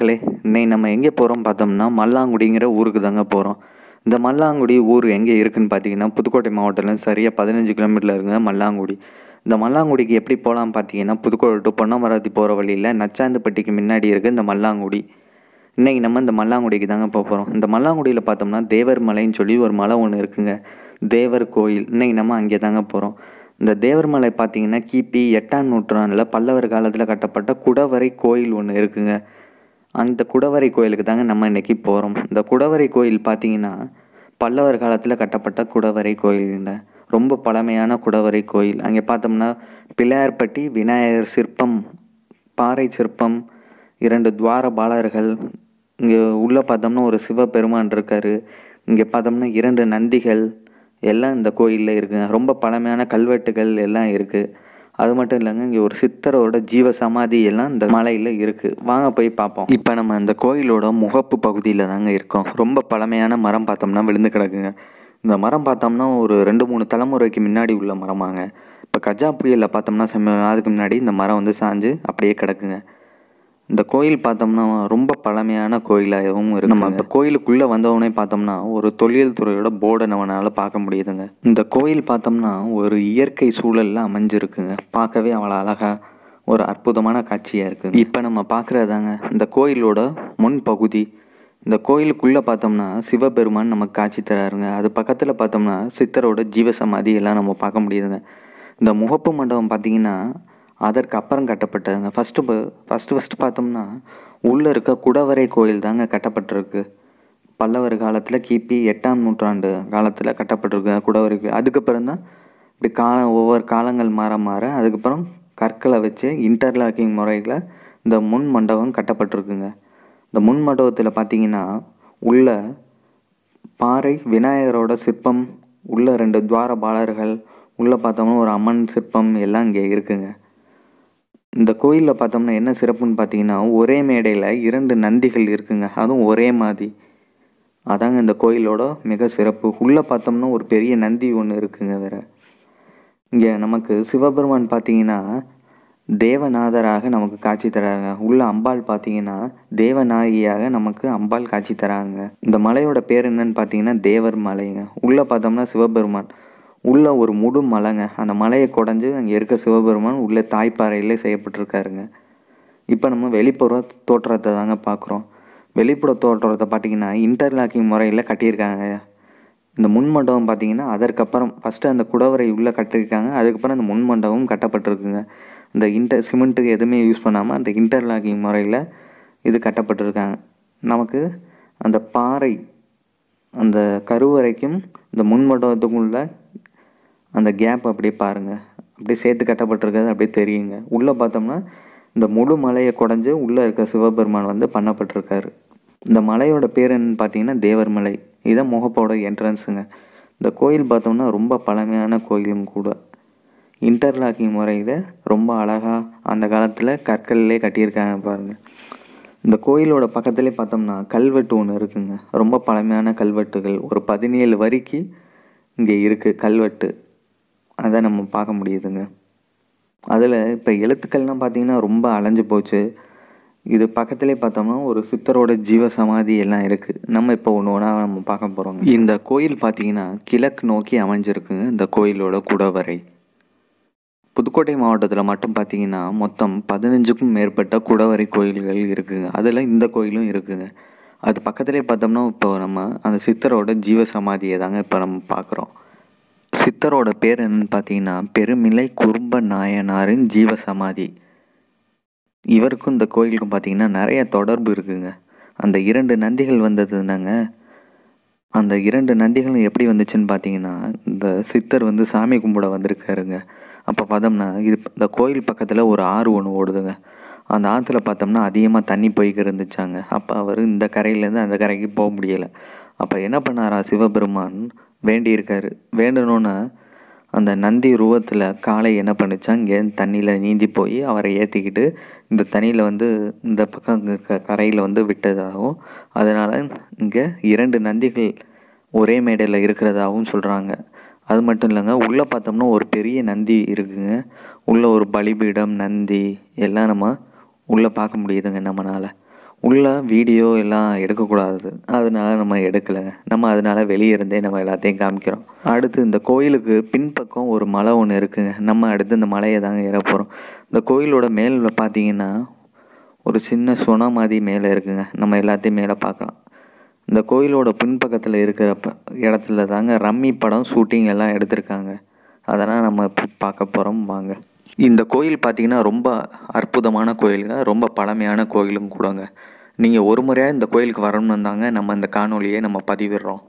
மக்களே இன்னைக்கு நம்ம எங்கே போகிறோம் பார்த்தோம்னா மல்லாங்குடிங்கிற ஊருக்கு தாங்க போகிறோம் இந்த மல்லாங்குடி ஊர் எங்கே இருக்குன்னு பார்த்தீங்கன்னா புதுக்கோட்டை மாவட்டத்தில் சரியாக பதினஞ்சு கிலோமீட்டரில் இருக்குங்க மல்லாங்குடி இந்த மல்லாங்குடிக்கு எப்படி போகலாம் பார்த்தீங்கன்னா புதுக்கோட்டை டு பொன்னமராவதி போகிற வழியில் நச்சாந்துப்பட்டிக்கு முன்னாடி இருக்குது இந்த மல்லாங்குடி இன்றைக்கி நம்ம இந்த மல்லாங்குடிக்கு தாங்க போக போகிறோம் இந்த மல்லாங்குடியில் பார்த்தோம்னா தேவர் மலைன்னு சொல்லி ஒரு மலை ஒன்று இருக்குங்க தேவர் கோயில் இன்றைக்கி நம்ம அங்கே தாங்க போகிறோம் இந்த தேவர் மலை பார்த்தீங்கன்னா கிபி எட்டாம் நூற்றாண்டில் பல்லவர் காலத்தில் கட்டப்பட்ட குடவரை கோயில் ஒன்று இருக்குங்க அந்த குடவரை கோயிலுக்கு தாங்க நம்ம இன்றைக்கி போகிறோம் இந்த குடவரை கோயில் பார்த்தீங்கன்னா பல்லவர் காலத்தில் கட்டப்பட்ட குடவரை கோயிலுங்க ரொம்ப பழமையான குடவரை கோயில் அங்கே பார்த்தோம்னா பிள்ளையார்பட்டி விநாயகர் சிற்பம் பாறை சிற்பம் இரண்டு துவார பாலர்கள் இங்கே உள்ளே பார்த்தோம்னா ஒரு சிவபெருமான் இருக்கார் இங்கே பார்த்தோம்னா இரண்டு நந்திகள் எல்லாம் இந்த கோயிலில் இருக்குங்க ரொம்ப பழமையான கல்வெட்டுகள் எல்லாம் இருக்குது அது மட்டும் இல்லைங்க இங்கே ஒரு சித்தரோட ஜீவ சமாதி எல்லாம் இந்த மலையில் இருக்குது வாங்க போய் பார்ப்போம் இப்போ நம்ம இந்த கோயிலோட முகப்பு பகுதியில் தாங்க இருக்கோம் ரொம்ப பழமையான மரம் பார்த்தோம்னா விழுந்து கிடக்குங்க இந்த மரம் பார்த்தோம்னா ஒரு ரெண்டு மூணு தலைமுறைக்கு முன்னாடி உள்ள மரமாங்க இப்போ கஜா புயலில் பார்த்தோம்னா செம்ம அதுக்கு முன்னாடி இந்த மரம் வந்து சாஞ்சு அப்படியே கிடக்குங்க இந்த கோயில் பார்த்தோம்னா ரொம்ப பழமையான கோயிலாகவும் இருக்கு நம்ம இப்போ கோயிலுக்குள்ளே வந்தவொடனே பார்த்தோம்னா ஒரு தொழில் துறையோட போர்டை நம்மளால் பார்க்க முடியுதுங்க இந்த கோயில் பார்த்தோம்னா ஒரு இயற்கை சூழலில் அமைஞ்சிருக்குங்க பார்க்கவே அவ்வளோ அழகாக ஒரு அற்புதமான காட்சியாக இருக்குது இப்போ நம்ம பார்க்குறதாங்க இந்த கோயிலோட முன் பகுதி இந்த கோயிலுக்குள்ளே பார்த்தோம்னா சிவபெருமான் நமக்கு காட்சி தராருங்க அது பக்கத்தில் பார்த்தோம்னா சித்தரோட ஜீவசமாதி எல்லாம் நம்ம பார்க்க முடியுதுங்க இந்த முகப்பு மண்டபம் பார்த்தீங்கன்னா அதற்கு அப்புறம் கட்டப்பட்டதுங்க ஃபஸ்ட்டு ஃபஸ்ட்டு ஃபஸ்ட்டு பார்த்தோம்னா உள்ளே இருக்க குடவரை கோயில் தாங்க கட்டப்பட்டிருக்கு பல்லவர் காலத்தில் கிபி எட்டாம் நூற்றாண்டு காலத்தில் கட்டப்பட்டிருக்கு குடவரை கோயில் அதுக்கப்புறம் தான் இப்படி காலம் ஒவ்வொரு காலங்கள் மாற மாற அதுக்கப்புறம் கற்களை வச்சு இன்டர்லாக்கிங் முறையில் இந்த முன் மண்டபம் கட்டப்பட்டிருக்குங்க இந்த முன் மண்டபத்தில் பார்த்தீங்கன்னா உள்ள பாறை விநாயகரோட சிற்பம் உள்ள ரெண்டு துவார பாலர்கள் உள்ளே பார்த்தோம்னா ஒரு அம்மன் சிற்பம் எல்லாம் இங்கே இருக்குங்க இந்த கோயிலில் பார்த்தோம்னா என்ன சிறப்புன்னு பார்த்தீங்கன்னா ஒரே மேடையில் இரண்டு நந்திகள் இருக்குங்க அதுவும் ஒரே மாதிரி அதாங்க இந்த கோயிலோட மிக சிறப்பு உள்ளே பார்த்தோம்னா ஒரு பெரிய நந்தி ஒன்று இருக்குங்க வேற இங்கே நமக்கு சிவபெருமான் பார்த்தீங்கன்னா தேவநாதராக நமக்கு காட்சி தராங்க உள்ள அம்பாள் பார்த்தீங்கன்னா தேவநாயகியாக நமக்கு அம்பாள் காட்சி தராங்க இந்த மலையோட பேர் என்னன்னு பார்த்தீங்கன்னா தேவர் மலைங்க உள்ளே பார்த்தோம்னா சிவபெருமான் உள்ள ஒரு முடு மலைங்க அந்த மலையை குடஞ்சி அங்கே இருக்க சிவபெருமான் உள்ள தாய்ப்பாறையில் செய்யப்பட்டிருக்காருங்க இப்போ நம்ம வெளிப்புற தோற்றத்தை தாங்க பார்க்குறோம் வெளிப்புற தோற்றத்தை பார்த்தீங்கன்னா இன்டர்லாக்கிங் முறையில் கட்டியிருக்காங்க இந்த முன் மண்டபம் பார்த்தீங்கன்னா அதற்கப்புறம் ஃபஸ்ட்டு அந்த குடவரை உள்ளே கட்டியிருக்காங்க அதுக்கப்புறம் அந்த முன் மண்டபம் கட்டப்பட்டிருக்குங்க இந்த இன்டர் சிமெண்ட்டுக்கு எதுவுமே யூஸ் பண்ணாமல் அந்த இன்டர்லாக்கிங் முறையில் இது கட்டப்பட்டிருக்காங்க நமக்கு அந்த பாறை அந்த கருவறைக்கும் இந்த முன் மண்டபத்துக்குள்ள அந்த கேப் அப்படியே பாருங்கள் அப்படியே சேர்த்து கட்டப்பட்டிருக்கிறது அப்படியே தெரியுங்க உள்ளே பார்த்தோம்னா இந்த முழு மலையை குடஞ்சி உள்ளே இருக்க சிவபெருமான் வந்து பண்ணப்பட்டிருக்காரு இந்த மலையோட பேர் என்னன்னு பார்த்தீங்கன்னா தேவர் மலை இதுதான் முகப்போட என்ட்ரன்ஸுங்க இந்த கோயில் பார்த்தோம்னா ரொம்ப பழமையான கோயிலும் கூட இன்டர்லாக்கிங் முறையில் ரொம்ப அழகாக அந்த காலத்தில் கற்கள்லே கட்டியிருக்காங்க பாருங்கள் இந்த கோயிலோட பக்கத்துலேயே பார்த்தோம்னா கல்வெட்டு ஒன்று இருக்குங்க ரொம்ப பழமையான கல்வெட்டுகள் ஒரு பதினேழு வரிக்கு இங்கே இருக்குது கல்வெட்டு அதை நம்ம பார்க்க முடியுதுங்க அதில் இப்போ எழுத்துக்கள்லாம் பார்த்திங்கன்னா ரொம்ப அலைஞ்சு போச்சு இது பக்கத்துலேயே பார்த்தோம்னா ஒரு சித்தரோட ஜீவ சமாதி எல்லாம் இருக்குது நம்ம இப்போ ஒன்று ஒன்றா நம்ம பார்க்க போகிறோங்க இந்த கோயில் பார்த்திங்கன்னா கிழக்கு நோக்கி அமைஞ்சிருக்குங்க இந்த கோயிலோட குடவரை புதுக்கோட்டை மாவட்டத்தில் மட்டும் பார்த்தீங்கன்னா மொத்தம் பதினஞ்சுக்கும் மேற்பட்ட குடவரை கோயில்கள் இருக்குங்க அதில் இந்த கோயிலும் இருக்குங்க அது பக்கத்துலேயே பார்த்தோம்னா இப்போ நம்ம அந்த சித்தரோட ஜீவ சமாதியை தாங்க இப்போ நம்ம பார்க்குறோம் சித்தரோட பேர் என்னன்னு பார்த்தீங்கன்னா பெருமிலை குறும்ப நாயனாரின் ஜீவ சமாதி இவருக்கும் இந்த கோயிலுக்கும் பார்த்தீங்கன்னா நிறைய தொடர்பு இருக்குங்க அந்த இரண்டு நந்திகள் வந்ததுனாங்க அந்த இரண்டு நந்திகளும் எப்படி வந்துச்சுன்னு பார்த்தீங்கன்னா இந்த சித்தர் வந்து சாமி கும்பிட வந்திருக்காருங்க அப்போ பார்த்தோம்னா இது இந்த கோயில் பக்கத்தில் ஒரு ஆறு ஒன்று ஓடுதுங்க அந்த ஆற்றுல பார்த்தோம்னா அதிகமாக தண்ணி போய்க்கு இருந்துச்சாங்க அப்போ அவர் இந்த கரையிலேருந்து அந்த கரைக்கு போக முடியலை அப்போ என்ன பண்ணாரா சிவபெருமான் வேண்டியிருக்காரு வேண்டணுன்னு அந்த நந்தி உருவத்தில் காளை என்ன பண்ணுச்சா இங்கே தண்ணியில் நீந்தி போய் அவரை ஏற்றிக்கிட்டு இந்த தண்ணியில் வந்து இந்த பக்கம் இருக்க கரையில் வந்து விட்டதாகவும் அதனால் இங்கே இரண்டு நந்திகள் ஒரே மேடையில் இருக்கிறதாகவும் சொல்கிறாங்க அது மட்டும் இல்லைங்க உள்ளே பார்த்தோம்னா ஒரு பெரிய நந்தி இருக்குங்க உள்ளே ஒரு பலிபீடம் நந்தி எல்லாம் நம்ம உள்ளே பார்க்க முடியுதுங்க நம்மளால் உள்ள வீடியோ எல்லாம் எடுக்கக்கூடாது அதனால நம்ம எடுக்கலை நம்ம அதனால வெளியே இருந்தே நம்ம எல்லாத்தையும் காமிக்கிறோம் அடுத்து இந்த கோயிலுக்கு பின்பக்கம் ஒரு மலை ஒன்று இருக்குங்க நம்ம அடுத்து இந்த மலையை தாங்க ஏற போகிறோம் இந்த கோயிலோட மேல் பார்த்தீங்கன்னா ஒரு சின்ன சுனை மாதிரி மேலே இருக்குங்க நம்ம எல்லாத்தையும் மேலே பார்க்கலாம் இந்த கோயிலோட பின்பக்கத்தில் இருக்கிற ப- இடத்துல தாங்க ரம்மி படம் ஷூட்டிங் எல்லாம் எடுத்திருக்காங்க அதெல்லாம் நம்ம இப்போ பார்க்க போகிறோம் வாங்க இந்த கோயில் பார்த்தீங்கன்னா ரொம்ப அற்புதமான கோயிலுங்க ரொம்ப பழமையான கோயிலும் கூடங்க நீங்கள் ஒரு முறையாக இந்த கோயிலுக்கு வரணும்னு தாங்க நம்ம இந்த காணொலியை நம்ம பதிவிடுறோம்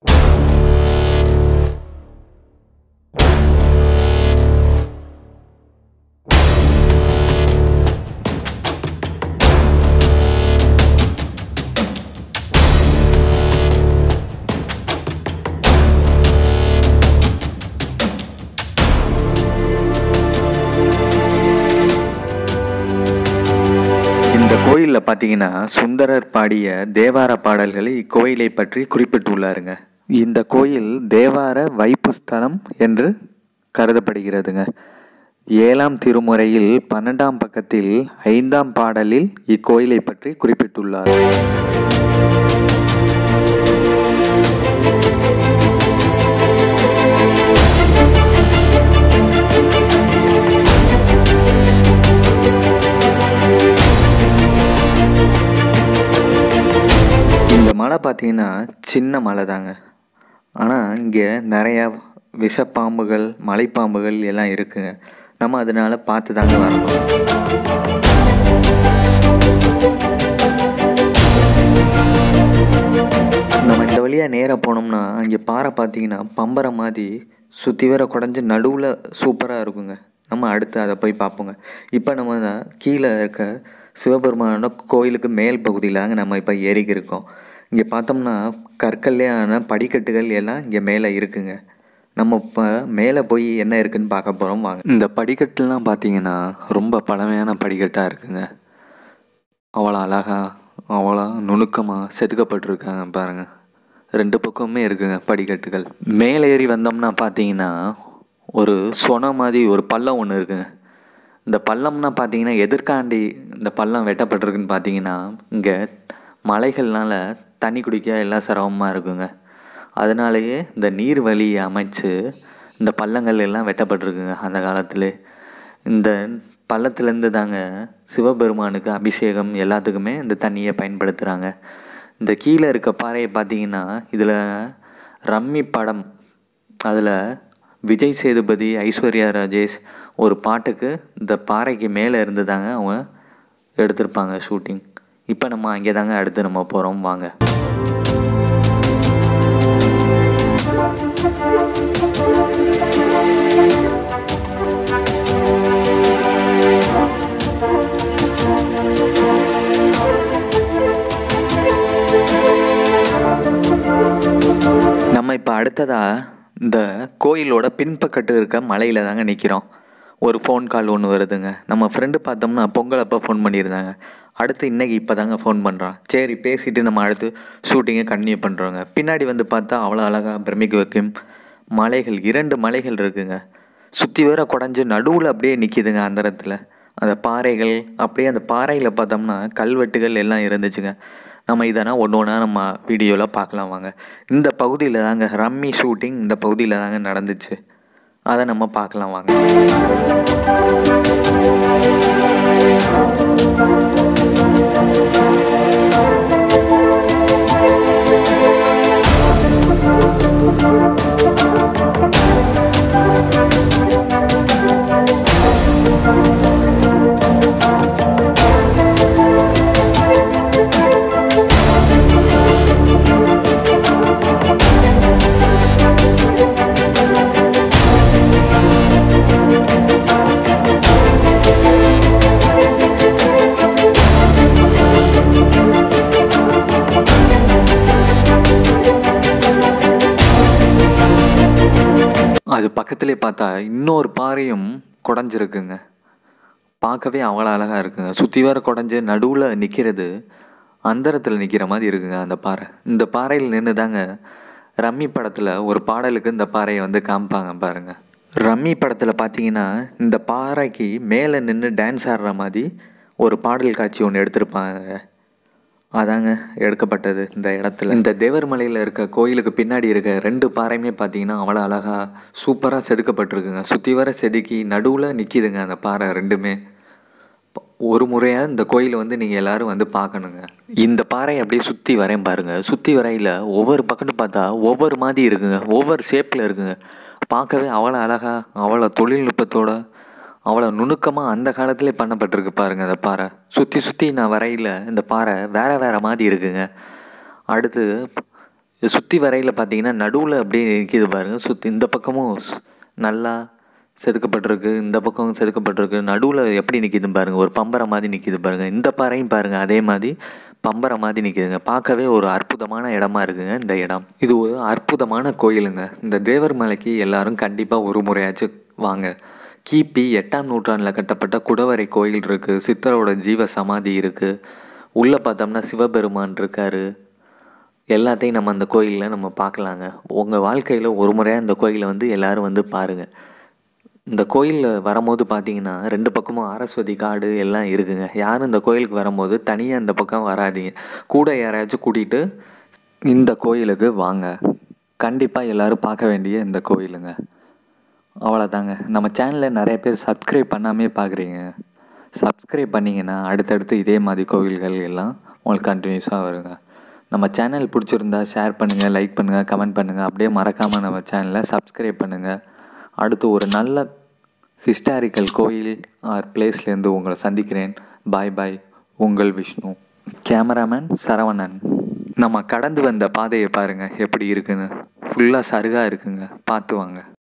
இந்த கோயிலில் பார்த்தீங்கன்னா சுந்தரர் பாடிய தேவார பாடல்களை இக்கோயிலை பற்றி குறிப்பிட்டுள்ளாருங்க இந்த கோயில் தேவார வைப்பு ஸ்தலம் என்று கருதப்படுகிறதுங்க ஏழாம் திருமுறையில் பன்னெண்டாம் பக்கத்தில் ஐந்தாம் பாடலில் இக்கோயிலை பற்றி குறிப்பிட்டுள்ளார் இந்த மலை பார்த்தீங்கன்னா சின்ன மலை தாங்க ஆனால் இங்கே நிறையா விஷப்பாம்புகள் மலைப்பாம்புகள் எல்லாம் இருக்குங்க நம்ம அதனால பார்த்து தாங்க வரணும் நம்ம இந்த வழியாக நேராக போனோம்னா அங்கே பாறை பார்த்தீங்கன்னா பம்பரை மாதிரி சுற்றி வர குடஞ்சி நடுவில் சூப்பராக இருக்குங்க நம்ம அடுத்து அதை போய் பார்ப்போங்க இப்போ நம்ம தான் கீழே இருக்க சிவபெருமானோட கோயிலுக்கு மேல் பகுதியில் தாங்க நம்ம இப்போ ஏறிக்கி இருக்கோம் இங்கே பார்த்தோம்னா கற்கல்லையான படிக்கட்டுகள் எல்லாம் இங்கே மேலே இருக்குங்க நம்ம இப்போ மேலே போய் என்ன இருக்குன்னு பார்க்க போகிறோம் வாங்க இந்த படிக்கட்டுலாம் பார்த்தீங்கன்னா ரொம்ப பழமையான படிக்கட்டாக இருக்குங்க அவ்வளோ அழகா அவ்வளோ நுணுக்கமாக செதுக்கப்பட்டிருக்காங்க பாருங்க ரெண்டு பக்கமுமே இருக்குங்க படிக்கட்டுகள் மேலே ஏறி வந்தோம்னா பார்த்தீங்கன்னா ஒரு சொன மாதிரி ஒரு பள்ளம் ஒன்று இருக்குங்க இந்த பள்ளம்னா பார்த்தீங்கன்னா எதிர்காண்டி இந்த பள்ளம் வெட்டப்பட்டிருக்குன்னு பார்த்தீங்கன்னா இங்கே மலைகள்னால தண்ணி குடிக்க எல்லாம் சிரமமாக இருக்குங்க அதனாலேயே இந்த நீர் வழியை அமைச்சு இந்த பள்ளங்கள் எல்லாம் வெட்டப்பட்டிருக்குங்க அந்த காலத்திலே இந்த பள்ளத்துலேருந்து தாங்க சிவபெருமானுக்கு அபிஷேகம் எல்லாத்துக்குமே இந்த தண்ணியை பயன்படுத்துகிறாங்க இந்த கீழே இருக்க பாறையை பார்த்தீங்கன்னா இதில் ரம்மி படம் அதில் விஜய் சேதுபதி ஐஸ்வர்யா ராஜேஷ் ஒரு பாட்டுக்கு இந்த பாறைக்கு மேலே இருந்து தாங்க அவங்க எடுத்திருப்பாங்க ஷூட்டிங் இப்போ நம்ம அங்கே தாங்க அடுத்து நம்ம போகிறோம் வாங்க நம்ம இப்போ அடுத்ததாக இந்த கோயிலோட பின்பக்கட்டு இருக்க மலையில் தாங்க நிற்கிறோம் ஒரு ஃபோன் கால் ஒன்று வருதுங்க நம்ம ஃப்ரெண்டு பார்த்தோம்னா பொங்கல் அப்போ ஃபோன் பண்ணியிருந்தாங்க அடுத்து இன்னைக்கு இப்போ தாங்க ஃபோன் பண்ணுறான் சரி பேசிட்டு நம்ம அடுத்து ஷூட்டிங்கை கண்டினியூ பண்ணுறோங்க பின்னாடி வந்து பார்த்தா அவ்வளோ அழகாக பிரமிக்க வைக்கும் மலைகள் இரண்டு மலைகள் இருக்குங்க சுற்றி வர குடஞ்சி நடுவில் அப்படியே நிற்கிதுங்க அந்த இடத்துல அந்த பாறைகள் அப்படியே அந்த பாறையில் பார்த்தோம்னா கல்வெட்டுகள் எல்லாம் இருந்துச்சுங்க நம்ம இதெல்லாம் ஒன்று ஒன்றா நம்ம வீடியோவில் பார்க்கலாம் வாங்க இந்த பகுதியில் தாங்க ரம்மி ஷூட்டிங் இந்த பகுதியில் தாங்க நடந்துச்சு அதை நம்ம பார்க்கலாம் வாங்க அது பக்கத்துலேயே பார்த்தா இன்னொரு பாறையும் குடஞ்சிருக்குங்க பார்க்கவே அவ்வளோ அழகாக இருக்குங்க சுற்றி வர குடஞ்சி நடுவில் நிற்கிறது அந்தரத்தில் நிற்கிற மாதிரி இருக்குங்க அந்த பாறை இந்த பாறையில் நின்று தாங்க ரம்மி படத்தில் ஒரு பாடலுக்கு இந்த பாறையை வந்து காமிப்பாங்க பாருங்க ரம்மி படத்தில் பார்த்தீங்கன்னா இந்த பாறைக்கு மேலே நின்று டான்ஸ் ஆடுற மாதிரி ஒரு பாடல் காட்சி ஒன்று எடுத்திருப்பாங்க அதாங்க எடுக்கப்பட்டது இந்த இடத்துல இந்த தேவர்மலையில் இருக்க கோயிலுக்கு பின்னாடி இருக்க ரெண்டு பாறையுமே பார்த்தீங்கன்னா அவ்வளோ அழகாக சூப்பராக செதுக்கப்பட்டிருக்குங்க சுற்றி வர செதுக்கி நடுவில் நிற்கிதுங்க அந்த பாறை ரெண்டுமே ஒரு முறையாக இந்த கோயிலை வந்து நீங்கள் எல்லாரும் வந்து பார்க்கணுங்க இந்த பாறையை அப்படியே சுற்றி வரேன் பாருங்கள் சுற்றி வரையில் ஒவ்வொரு பக்கத்து பார்த்தா ஒவ்வொரு மாதிரி இருக்குங்க ஒவ்வொரு ஷேப்பில் இருக்குங்க பார்க்கவே அவ்வளோ அழகாக அவ்வளோ தொழில்நுட்பத்தோட அவ்வளோ நுணுக்கமாக அந்த காலத்திலே பண்ணப்பட்டிருக்கு பாருங்க அந்த பாறை சுற்றி சுற்றி நான் வரையில் இந்த பாறை வேறு வேறு மாதிரி இருக்குங்க அடுத்து சுற்றி வரையில் பார்த்தீங்கன்னா நடுவில் அப்படியே நிற்கிது பாருங்கள் சுற்றி இந்த பக்கமும் ஸ்- நல்லா செதுக்கப்பட்டிருக்கு இந்த பக்கம் செதுக்கப்பட்டிருக்கு நடுவில் எப்படி நிற்கிது பாருங்கள் ஒரு பம்பரை மாதிரி நிற்கிது பாருங்கள் இந்த பாறையும் பாருங்கள் அதே மாதிரி பம்பரை மாதிரி நிற்கிதுங்க பார்க்கவே ஒரு அற்புதமான இடமா இருக்குங்க இந்த இடம் இது ஒரு அற்புதமான கோயிலுங்க இந்த தேவர் மலைக்கு எல்லாரும் கண்டிப்பாக ஒரு முறையாச்சும் வாங்க கிபி எட்டாம் நூற்றாண்டில் கட்டப்பட்ட குடவரை கோயில் இருக்குது சித்தரோட ஜீவ சமாதி இருக்குது உள்ளே பார்த்தோம்னா சிவபெருமான் இருக்காரு எல்லாத்தையும் நம்ம அந்த கோயிலில் நம்ம பார்க்கலாங்க உங்கள் வாழ்க்கையில் ஒரு முறையாக இந்த கோயிலை வந்து எல்லாரும் வந்து பாருங்கள் இந்த கோயிலில் வரும்போது பார்த்தீங்கன்னா ரெண்டு பக்கமும் அரஸ்வதி காடு எல்லாம் இருக்குங்க யாரும் இந்த கோயிலுக்கு வரும்போது தனியாக இந்த பக்கம் வராதீங்க கூட யாரையாச்சும் கூட்டிகிட்டு இந்த கோயிலுக்கு வாங்க கண்டிப்பாக எல்லாரும் பார்க்க வேண்டிய இந்த கோயிலுங்க அவ்வளோதாங்க நம்ம சேனலில் நிறைய பேர் சப்ஸ்கிரைப் பண்ணாமே பார்க்குறீங்க சப்ஸ்கிரைப் பண்ணிங்கன்னா அடுத்தடுத்து இதே மாதிரி கோவில்கள் எல்லாம் உங்களுக்கு கண்டினியூஸாக வருங்க நம்ம சேனல் பிடிச்சிருந்தா ஷேர் பண்ணுங்கள் லைக் பண்ணுங்கள் கமெண்ட் பண்ணுங்கள் அப்படியே மறக்காமல் நம்ம சேனலை சப்ஸ்கிரைப் பண்ணுங்கள் அடுத்து ஒரு நல்ல ஹிஸ்டாரிக்கல் கோயில் ஆர் பிளேஸ்லேருந்து உங்களை சந்திக்கிறேன் பாய் பாய் உங்கள் விஷ்ணு கேமராமேன் சரவணன் நம்ம கடந்து வந்த பாதையை பாருங்கள் எப்படி இருக்குன்னு ஃபுல்லாக சருகாக இருக்குங்க பார்த்து வாங்க